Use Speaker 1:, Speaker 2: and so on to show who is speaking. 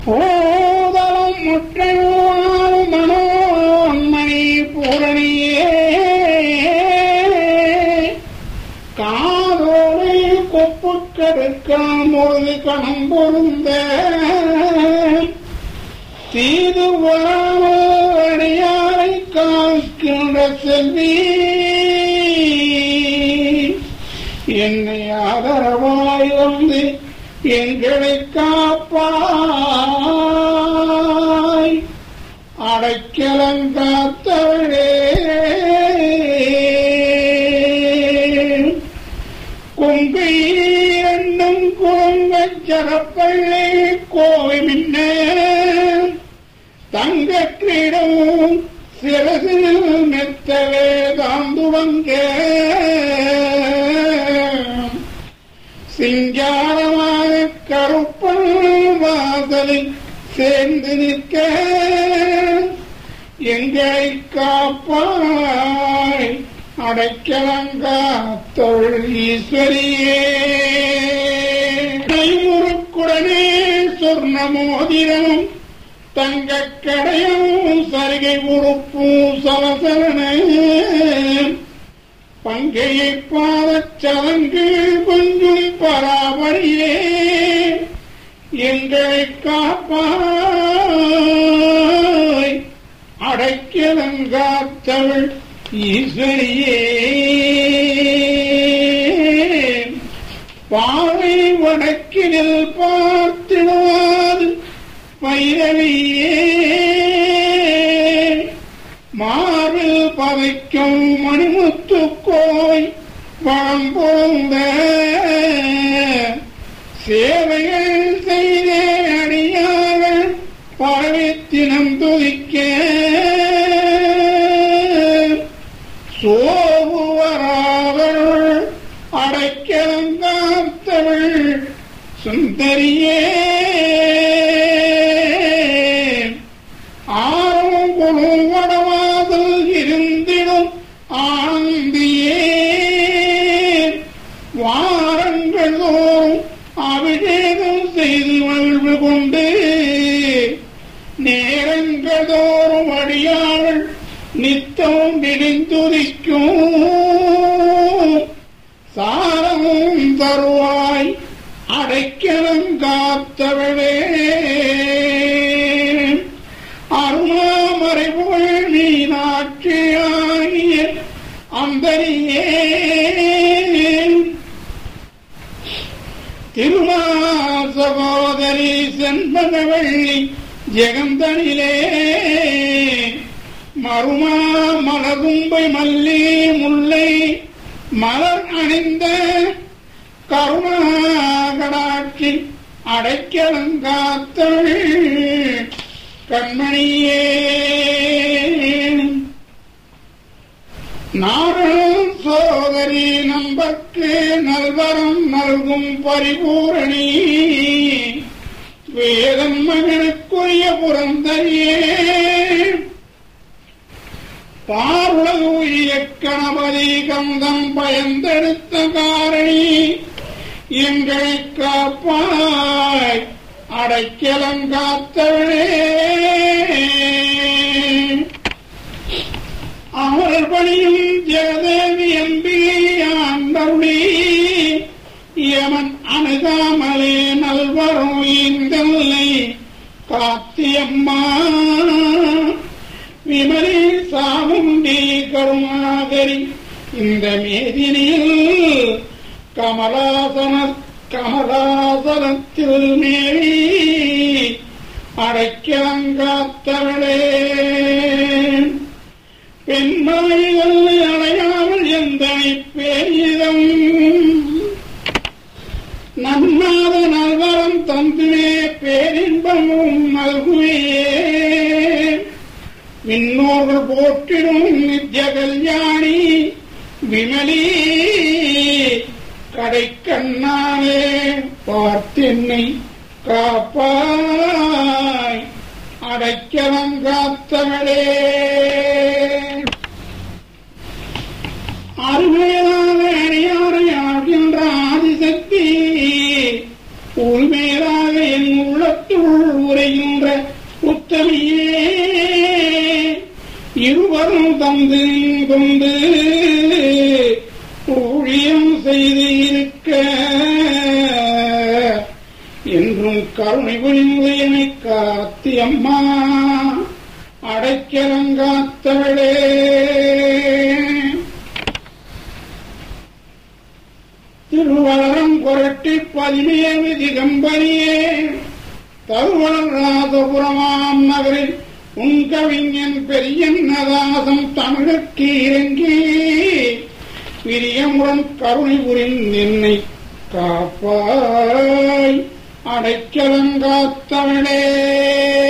Speaker 1: ஓதலும் முற்றையோனாலும் மனோன்மணி பூரணியே காதோலை கொப்புக்கெடுக்காம் ஒரு கணம் பொருந்த தீது வராமல் அடியாரை காக்கின்ற செல்வி என்னை ஆதரவாய் வந்து எங்களை காப்பாய் அடைக்கலங்காத்தவளே கொங்கை என்னும் குழங்கச் சரப்பள்ளி கோவை மின்ன தங்கக்கிரீடம் சிறசில் மெத்தவே தாந்துவங்க சிங்காரமாக கருப்பன் வாசலில் சேர்ந்து நிற்க எங்களை காப்பாய் அடைக்கலங்காத்தொள் ஈஸ்வரியே கைமுறுக்குடனே சொர்ண மோதிரமும் தங்கக் கடையும் சரிகை உறுப்பும் சலசலன பங்கையை பாதச் சலங்கு கொஞ்சம் பராபரியே எங்களை காப்பாய் அடைக்கலங்காத்தவள் ஈஸ்வரியே பாவை வடக்கினில் பார்த்திடுவாது பைரவியே மார்பில் பதைக்கும் மணிமுத்து கோய் பழம் பொருந்த சேவைகள் செய்த அடியார்கள் பழவித்தினம் துதிக்க சோவு வராதவள் அடைக்கலங்காத்தவள் சுந்தரியே ஆறும் குழுவடவாதல் இருந்திடும் ஆனந்தியே வாரங்கள் தோறும் அபிஷேகம் செய்து வாழ்வு கொண்டு நேரங்கள் தோறும் அடியாள் நித்தம் விழிந்துதிக்கும் சாரமும் தருவாய் அடைக்கலம் காத்தவளே அருணாமறைவுள் மீனாட்சியாகிய அந்தரியே திருமா சகோதரி செண்பகவள்ளி ஜெகந்தனிலே மருமா மலகும்பை மல்லி முல்லை மலர் அணிந்த கருணாகடாட்சி அடைக்கலங்காத்தள் கண்மணியே நாரணம் சோதரி நம்பர்க்கு நல்வரம் நல்கும் பரிபூரணி வேதம் மகனுக்குரிய புறந்தரியே பாருளது உரிய கணபதி கந்தம் பயந்தெடுத்த காரணி எங்களை காப்பாய் அடைக்கலங்காத்தவளே அவர் பணியும் ஜெகதேவி அம்பிகை ஆண்டவுளி யமன் அணுகாமலே நல்வரும் இந்தல்லை காத்தியம்மா விமலி சாமுண்டி கருணாகரி இந்த மேதினியில் கமலாசன கமலாசனத்தில் மேவி அடைக்கலங்காத்தவளே பெண்மாய்கள் அடையாமல் எந்த பேரிதம் நன்னாத நல்வரம் தந்துவே பேரின்பமும் நல்குவே விண்ணோர்கள் போற்றிடும் நித்ய கல்யாணி விமலி கடைக்கண்ணாலே பார்த்தென்னை காப்பாய் அடைக்கலம் காத்தவளே அருமையாக அணியாரை ஆகின்ற ஆதிசக்தி உள்மேலாக என் உள்ளத்துள் உரையும் நின்ற உத்தமியே இருவரும் தந்து கொண்டு ஊழியம் செய்து இருக்க என்றும் கருணை புரிந்து என்னை காத்தி அம்மா அடைக்கலங்காத்தவளே திருவளரம் புரட்டி பதினேழு திகம்பரியே தருவளராதபுரமாம் நகரில் உன் கவிஞன் பெரியன்னதாசம் தமிழுக்கு இறங்கி பிரியமுடன் கருணை புரிந்து என்னை காப்பாய் அடைக்கலங்காத்தவளே